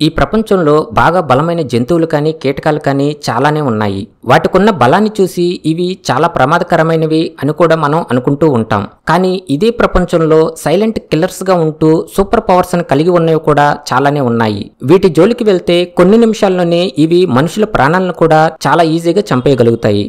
ఈ ప్రపంచంలో బాగా బలమైన జంతువులు కానీ కీటకాలు కానీ చాలానే ఉన్నాయి వాటికున్న బలాన్ని చూసి ఇవి చాలా ప్రమాదకరమైనవి అని కూడా మనం అనుకుంటూ ఉంటాం కానీ ఇదే ప్రపంచంలో సైలెంట్ కిల్లర్స్ గా ఉంటూ సూపర్ పవర్స్ ని కలిగి ఉన్నవి కూడా చాలానే ఉన్నాయి వీటి జోలికి వెళ్తే కొన్ని నిమిషాల్లోనే ఇవి మనుషుల ప్రాణాలను కూడా చాలా ఈజీగా చంపేయగలుగుతాయి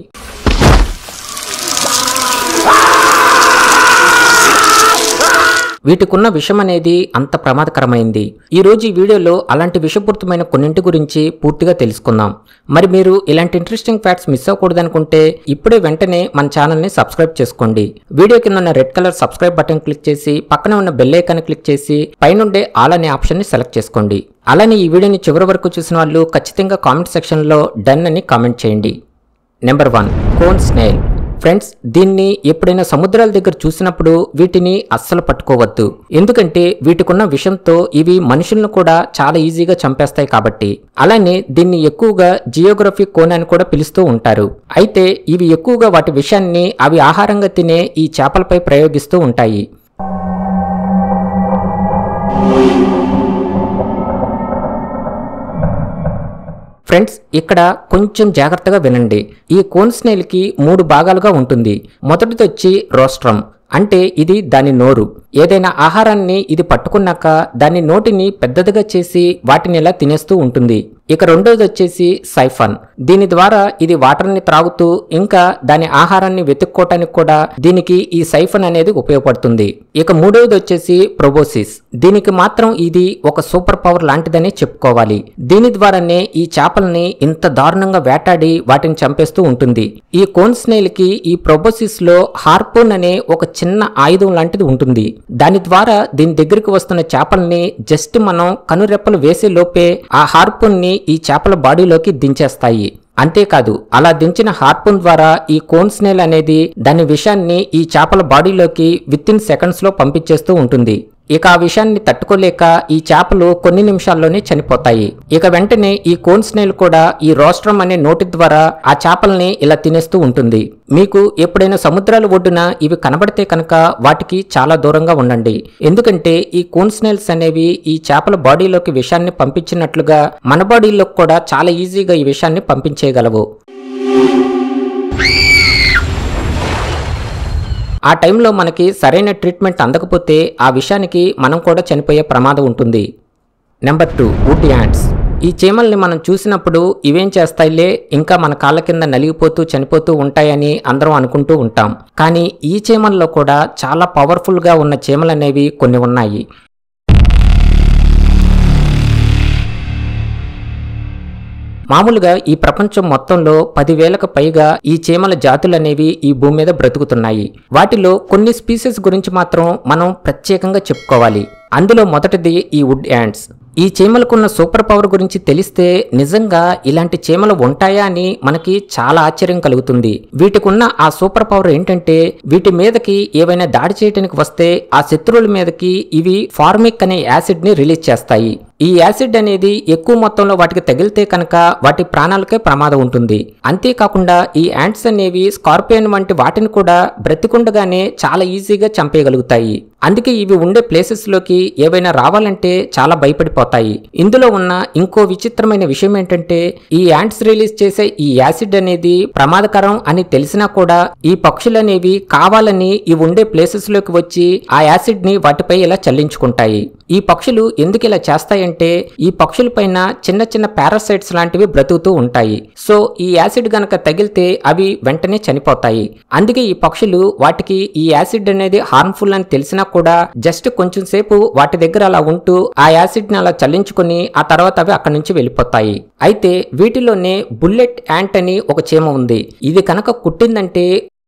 వీటికున్న విషం అనేది అంత ప్రమాదకరమైంది ఈ రోజు ఈ వీడియోలో అలాంటి విషపూరితమైన కొన్నింటి గురించి పూర్తిగా తెలుసుకుందాం మరి మీరు ఇలాంటి ఇంట్రెస్టింగ్ ఫ్యాక్ట్స్ మిస్ అవ్వకూడదనుకుంటే ఇప్పుడే వెంటనే మన ఛానల్ని సబ్స్క్రైబ్ చేసుకోండి వీడియో కింద ఉన్న red colour subscribe button click చేసి పక్కనే ఉన్న బెల్ ఐకాన్ క్లిక్ చేసి పైనుండే ఆల్ అనే ఆప్షన్ని సెలెక్ట్ చేసుకోండి అలానే ఈ వీడియోని చివరి వరకు చూసిన వాళ్ళు ఖచ్చితంగా కామెంట్ సెక్షన్లో డన్ అని కామెంట్ చేయండి number one cone snail friends దీన్ని ఎప్పుడైనా సముద్రాల దగ్గర చూసినప్పుడు వీటిని అస్సలు పట్టుకోవద్దు ఎందుకంటే వీటికున్న విషంతో ఇవి మనుషులను కూడా చాలా ఈజీగా చంపేస్తాయి కాబట్టి అలానే దీన్ని ఎక్కువగా జియోగ్రఫీ కోన్ అని కూడా పిలుస్తూ ఉంటారు అయితే ఇవి ఎక్కువగా వాటి విషాన్ని అవి ఆహారంగా తినే ఈ చేపలపై ప్రయోగిస్తూ ఉంటాయి ఫ్రెండ్స్ ఇక్కడ కొంచెం జాగ్రత్తగా వినండి ఈ కోన్ స్నేల్ కి మూడు భాగాలుగా ఉంటుంది మొదటిది వచ్చి రోస్ట్రమ్ అంటే ఇది దాని నోరు ఏదైనా ఆహారాన్ని ఇది పట్టుకున్నాక దాని నోటిని పెద్దదిగా చేసి వాటిని ఇలా తినేస్తూ ఉంటుంది ఇక రెండోది వచ్చేసి సైఫన్ దీని ద్వారా ఇది వాటర్ని త్రాగుతూ ఇంకా దాని ఆహారాన్ని వెతుక్కోవటానికి కూడా దీనికి ఈ సైఫన్ అనేది ఉపయోగపడుతుంది ఇక మూడవది వచ్చేసి ప్రొబోసిస్ దీనికి మాత్రం ఇది ఒక సూపర్ పవర్ లాంటిదని చెప్పుకోవాలి దీని ద్వారానే ఈ చేపల్ని ఇంత దారుణంగా వేటాడి వాటిని చంపేస్తూ ఉంటుంది ఈ కోన్ స్నేల్ కి ఈ ప్రొబోసిస్ లో హార్పోన్ అనే ఒక చిన్న ఆయుధం లాంటిది ఉంటుంది దాని ద్వారా దీని దగ్గరికి వస్తున్న చేపల్ని జస్ట్ మనం కనురెప్పలు వేసే లోపే ఆ హార్పోన్ ని ఈ చేపల బాడీలోకి దించేస్తాయి అంతేకాదు అలా దించిన హార్పూన్ ద్వారా ఈ కోన్ స్నేల్ అనేది దాని విషాన్ని ఈ చేపల బాడీలోకి విత్ ఇన్ సెకండ్స్ లో పంపించేస్తూ ఉంటుంది ఇక ఆ విషయాన్ని తట్టుకోలేక ఈ చేపలు కొన్ని నిమిషాల్లోనే చనిపోతాయి ఇక వెంటనే ఈ కోన్ స్నేల్ కూడా ఈ రోస్ట్రమ్ అనే నోటి ద్వారా ఆ చేపల్ని ఇలా తినేస్తూ ఉంటుంది మీకు ఎప్పుడైనా సముద్రాల ఒడ్డున ఇవి కనబడితే కనుక వాటికి చాలా దూరంగా ఉండండి ఎందుకంటే ఈ కోన్ స్నేల్స్ అనేవి ఈ చేపల బాడీలోకి విషాన్ని పంపించినట్లుగా మన బాడీలోకి కూడా చాలా ఈజీగా ఈ విషయాన్ని పంపించేయగలవు ఆ టైంలో మనకి సరైన ట్రీట్మెంట్ అందకపోతే ఆ విషయానికి మనం కూడా చనిపోయే ప్రమాదం ఉంటుంది నెంబర్ టూ వుడ్ యాంట్స్ ఈ చీమల్ని మనం చూసినప్పుడు ఇవేం చేస్తాయిలే ఇంకా మన కాళ్ళ కింద నలిగిపోతూ చనిపోతూ ఉంటాయని అందరం అనుకుంటూ ఉంటాం కానీ ఈ చీమల్లో కూడా చాలా పవర్ఫుల్గా ఉన్న చీమలు అనేవి కొన్ని ఉన్నాయి మామూలుగా ఈ ప్రపంచం మొత్తంలో పదివేలకు పైగా ఈ చీమల జాతులనేవి ఈ భూమి మీద బ్రతుకుతున్నాయి వాటిలో కొన్ని స్పీసెస్ గురించి మాత్రం మనం ప్రత్యేకంగా చెప్పుకోవాలి అందులో మొదటిది ఈ వుడ్ యాంట్స్ ఈ చీమలకున్న సూపర్ పవర్ గురించి తెలిస్తే నిజంగా ఇలాంటి చీమలు ఉంటాయా అని మనకి చాలా ఆశ్చర్యం కలుగుతుంది వీటికున్న ఆ సూపర్ పవర్ ఏంటంటే వీటి మీదకి ఏవైనా దాడి చేయడానికి వస్తే ఆ శత్రువుల మీదకి ఇవి ఫార్మిక్ అనే యాసిడ్ ని రిలీజ్ చేస్తాయి ఈ యాసిడ్ అనేది ఎక్కువ మొత్తంలో వాటికి తగిలితే కనుక వాటి ప్రాణాలకే ప్రమాదం ఉంటుంది అంతేకాకుండా ఈ యాంట్స్ అనేవి స్కార్పియన్ వంటి వాటిని కూడా బ్రతికుండగానే చాలా ఈజీగా చంపేయగలుగుతాయి అందుకే ఇవి ఉండే ప్లేసెస్ లోకి ఏవైనా రావాలంటే చాలా భయపడిపోతాయి ఇందులో ఉన్న ఇంకో విచిత్రమైన విషయం ఏంటంటే ఈ యాంట్స్ రిలీజ్ చేసే ఈ యాసిడ్ అనేది ప్రమాదకరం అని తెలిసినా కూడా ఈ పక్షులు అనేవి కావాలని ఈ ఉండే ప్లేసెస్ లోకి వచ్చి ఆ యాసిడ్ ని వాటిపై ఇలా చల్లించుకుంటాయి ఈ పక్షులు ఎందుకు ఇలా చేస్తాయంటే ఈ పక్షుల పైన చిన్న చిన్న పారాసైట్స్ లాంటివి బ్రతుకుతూ ఉంటాయి సో ఈ యాసిడ్ గనక తగిలితే అవి వెంటనే చనిపోతాయి అందుకే ఈ పక్షులు వాటికి ఈ యాసిడ్ అనేది హార్మ్ఫుల్ అని తెలిసినా కూడా జస్ట్ కొంచెం సేపు వాటి దగ్గర అలా ఉంటూ ఆ యాసిడ్ ని అలా చల్లించుకుని ఆ తర్వాత అవి అక్కడి నుంచి వెళ్ళిపోతాయి అయితే వీటిలోనే బుల్లెట్ యాంట్ అని ఒక చీమ ఉంది ఇది కనుక కుట్టిందంటే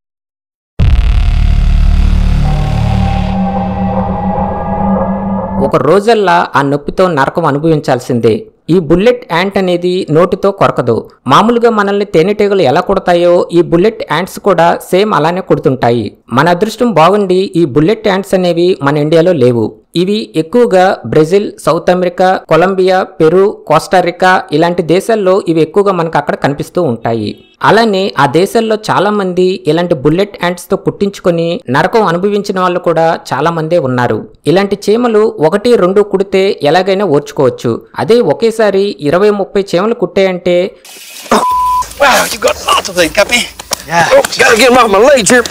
ఒక రోజల్లా ఆ నొప్పితో నరకం అనుభవించాల్సిందే ఈ బుల్లెట్ యాంట్ అనేది నోటితో కొరకదు మామూలుగా మనల్ని తేనెటీగలు ఎలా కొడతాయో ఈ బుల్లెట్ యాంట్స్ కూడా సేమ్ అలానే కొడుతుంటాయి మన అదృష్టం బాగుండి ఈ బుల్లెట్ యాంట్స్ అనేవి మన ఇండియాలో లేవు ఇవి ఎక్కువగా Brazil south America Colombia Peru Costa Rica ఇలాంటి దేశాల్లో ఇవి ఎక్కువగా మనకు అక్కడ కనిపిస్తూ ఉంటాయి అలానే ఆ దేశాల్లో చాలా మంది ఇలాంటి బుల్లెట్ యాంట్స్ తో కుట్టించుకొని నరకం అనుభవించిన వాళ్ళు కూడా చాలా మందే ఉన్నారు ఇలాంటి చీమలు ఒకటి రెండు కుడితే ఎలాగైనా ఓర్చుకోవచ్చు అదే ఒకేసారి ఇరవై ముప్పై చీమలు కుట్టాయంటే Wow, you got lots of them, Cappy. Yeah. Oh, gotta get them off my legs here.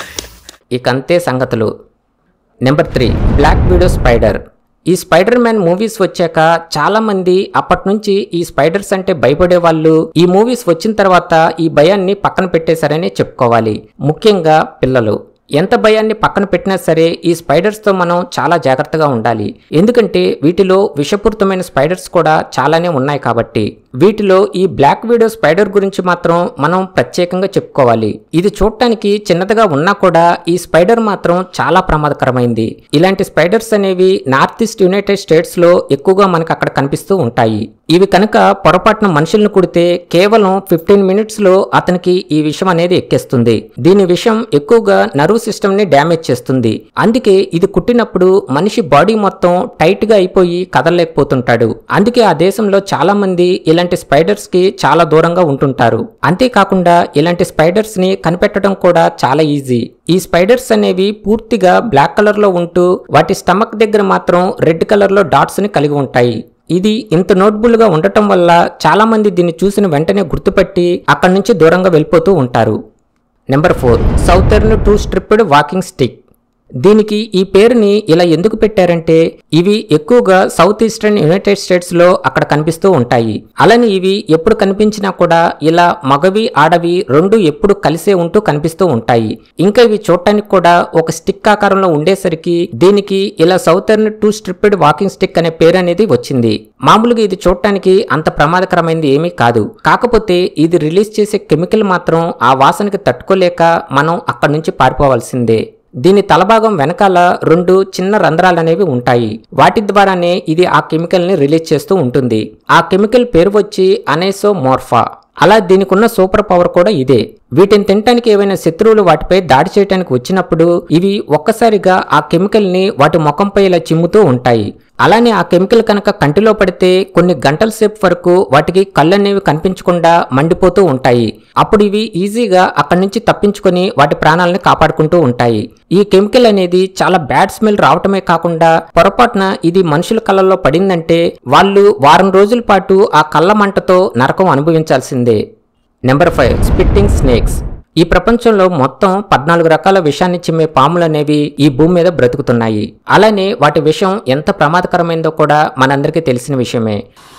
ఇకంతే సంగతులు number three black widow spider ఈ స్పైడర్ మ్యాన్ మూవీస్ వచ్చాక చాలా మంది అప్పటి నుంచి ఈ స్పైడర్స్ అంటే భయపడే వాళ్ళు ఈ మూవీస్ వచ్చిన తర్వాత ఈ భయాన్ని పక్కన పెట్టేశారని చెప్పుకోవాలి ముఖ్యంగా పిల్లలు ఎంత భయాన్ని పక్కన పెట్టినా సరే ఈ స్పైడర్స్ తో మనం చాలా జాగ్రత్తగా ఉండాలి ఎందుకంటే వీటిలో విషపూరితమైన స్పైడర్స్ కూడా చాలానే ఉన్నాయి కాబట్టి వీటిలో ఈ బ్లాక్ వీడో స్పైడర్ గురించి మాత్రం మనం ప్రత్యేకంగా చెప్పుకోవాలి ఇది చూడటానికి చిన్నదిగా ఉన్నా కూడా ఈ స్పైడర్ మాత్రం చాలా ప్రమాదకరమైంది ఇలాంటి స్పైడర్స్ అనేవి నార్త్ ఈస్ట్ యునైటెడ్ స్టేట్స్ లో ఎక్కువగా మనకు అక్కడ కనిపిస్తూ ఉంటాయి ఇవి కనుక పొరపాటున మనుషులను కుడితే కేవలం ఫిఫ్టీన్ మినిట్స్ లో అతనికి ఈ విషయం అనేది ఎక్కేస్తుంది దీని విషయం ఎక్కువగా నర్వ్ సిస్టమ్ ని డ్యామేజ్ చేస్తుంది అందుకే ఇది కుట్టినప్పుడు మనిషి బాడీ మొత్తం టైట్ గా అయిపోయి కదలలేకపోతుంటాడు అందుకే ఆ దేశంలో చాలా మంది ఇలాంటి స్పైడర్స్ కి చాలా దూరంగా ఉంటుంటారు అంతేకాకుండా ఇలాంటి స్పైడర్స్ ని కనిపెట్టడం కూడా చాలా ఈజీ ఈ స్పైడర్స్ అనేవి పూర్తిగా బ్లాక్ కలర్ లో ఉంటూ వాటి స్టమక్ దగ్గర మాత్రం రెడ్ కలర్ లో డాట్స్ ని కలిగి ఉంటాయి ఇది ఇంత నోట్బుల్ గా ఉండటం వల్ల చాలా మంది దీన్ని చూసిన వెంటనే గుర్తుపట్టి అక్కడి నుంచి దూరంగా వెళ్ళిపోతూ ఉంటారు number four southern two striped walking stick దీనికి ఈ పేరుని ఇలా ఎందుకు పెట్టారంటే ఇవి ఎక్కువగా సౌత్ ఈస్టర్న్ యునైటెడ్ స్టేట్స్ లో అక్కడ కనిపిస్తూ ఉంటాయి అలానే ఇవి ఎప్పుడు కనిపించినా కూడా ఇలా మగవి ఆడవి రెండు ఎప్పుడు కలిసే ఉంటూ కనిపిస్తూ ఉంటాయి ఇంకా ఇవి చూడటానికి కూడా ఒక స్టిక్ ఆకారంలో ఉండేసరికి దీనికి ఇలా southern two striped walking stick అనే పేరు అనేది వచ్చింది మామూలుగా ఇది చూడటానికి అంత ప్రమాదకరమైనది ఏమీ కాదు కాకపోతే ఇది రిలీజ్ చేసే కెమికల్ మాత్రం ఆ వాసనకి తట్టుకోలేక మనం అక్కడి నుంచి పారిపోవాల్సిందే దీని తలభాగం వెనకాల రెండు చిన్న రంధ్రాలు అనేవి ఉంటాయి వాటి ద్వారానే ఇది ఆ కెమికల్ ని రిలీజ్ చేస్తూ ఉంటుంది ఆ కెమికల్ పేరు వచ్చి అనేసోమోర్ఫా అలా దీనికి ఉన్న సూపర్ పవర్ కూడా ఇదే వీటిని తినటానికి ఏవైనా శత్రువులు వాటిపై దాడి చేయడానికి వచ్చినప్పుడు ఇవి ఒక్కసారిగా ఆ కెమికల్ ని వాటి ముఖంపై ఇలా చిమ్ముతూ ఉంటాయి అలానే ఆ కెమికల్ కనుక కంటిలో పడితే కొన్ని గంటల సేపు వరకు వాటికి కళ్ళు అనేవి కనిపించకుండా మండిపోతూ ఉంటాయి అప్పుడు ఇవి ఈజీగా అక్కడి నుంచి తప్పించుకొని వాటి ప్రాణాలను కాపాడుకుంటూ ఉంటాయి ఈ కెమికల్ అనేది చాలా బ్యాడ్ స్మెల్ రావటమే కాకుండా పొరపాటున ఇది మనుషుల కళ్ళల్లో పడిందంటే వాళ్ళు వారం రోజుల పాటు ఆ కళ్ళ మంటతో నరకం అనుభవించాల్సిందే నెంబర్ ఫైవ్ స్పిట్టింగ్ స్నేక్స్ ఈ ప్రపంచంలో మొత్తం పద్నాలుగు రకాల విషాన్ని చిమ్మే పాములు అనేవి ఈ భూమి మీద బ్రతుకుతున్నాయి అలానే వాటి విషం ఎంత ప్రమాదకరమైందో కూడా మనందరికీ తెలిసిన విషయమే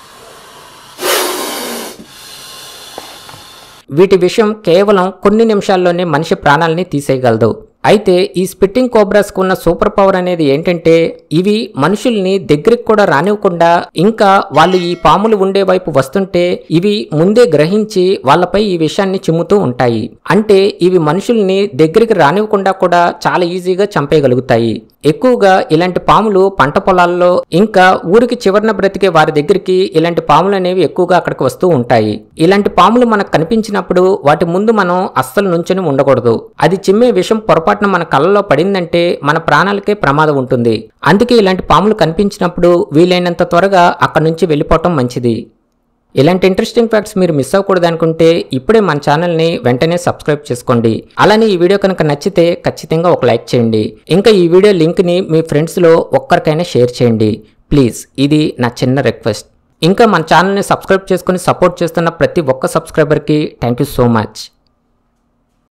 వీటి విషయం కేవలం కొన్ని నిమిషాల్లోనే మనిషి ప్రాణాలని తీసేయగలదు అయితే ఈ స్పిట్టింగ్ కోబ్రాస్కు ఉన్న సూపర్ పవర్ అనేది ఏంటంటే ఇవి మనుషుల్ని దగ్గరికి కూడా రానివ్వకుండా ఇంకా వాళ్ళు ఈ పాములు ఉండే వైపు వస్తుంటే ఇవి ముందే గ్రహించి వాళ్ళపై ఈ విషయాన్ని చిమ్ముతూ ఉంటాయి అంటే ఇవి మనుషుల్ని దగ్గరికి రానివ్వకుండా కూడా చాలా ఈజీగా చంపేయగలుగుతాయి ఎక్కువగా ఇలాంటి పాములు పంట పొలాల్లో ఇంకా ఊరికి చివరన బ్రతికే వారి దగ్గరికి ఇలాంటి పాములు అనేవి ఎక్కువగా అక్కడికి వస్తూ ఉంటాయి ఇలాంటి పాములు మనకు కనిపించినప్పుడు వాటి ముందు మనం అస్సలు నుంచొని ఉండకూడదు అది చిమ్మే విషం పొరపాటున మన కళ్ళలో పడిందంటే మన ప్రాణాలకే ప్రమాదం ఉంటుంది అందుకే ఇలాంటి పాములు కనిపించినప్పుడు వీలైనంత త్వరగా అక్కడి నుంచి వెళ్ళిపోవటం మంచిది ఇలాంటి ఇంట్రెస్టింగ్ ఫ్యాక్ట్స్ మీరు మిస్ అవ్వకూడదు అనుకుంటే ఇప్పుడే మన ఛానల్ని వెంటనే సబ్స్క్రైబ్ చేసుకోండి అలానే ఈ వీడియో కనుక నచ్చితే ఖచ్చితంగా ఒక లైక్ చేయండి ఇంకా ఈ వీడియో లింక్ని మీ ఫ్రెండ్స్లో ఒక్కరికైనా షేర్ చేయండి ప్లీజ్ ఇది నా చిన్న రిక్వెస్ట్ ఇంకా మన ఛానల్ని సబ్స్క్రైబ్ చేసుకుని సపోర్ట్ చేస్తున్న ప్రతి ఒక్క సబ్స్క్రైబర్కి థ్యాంక్ యూ సో మచ్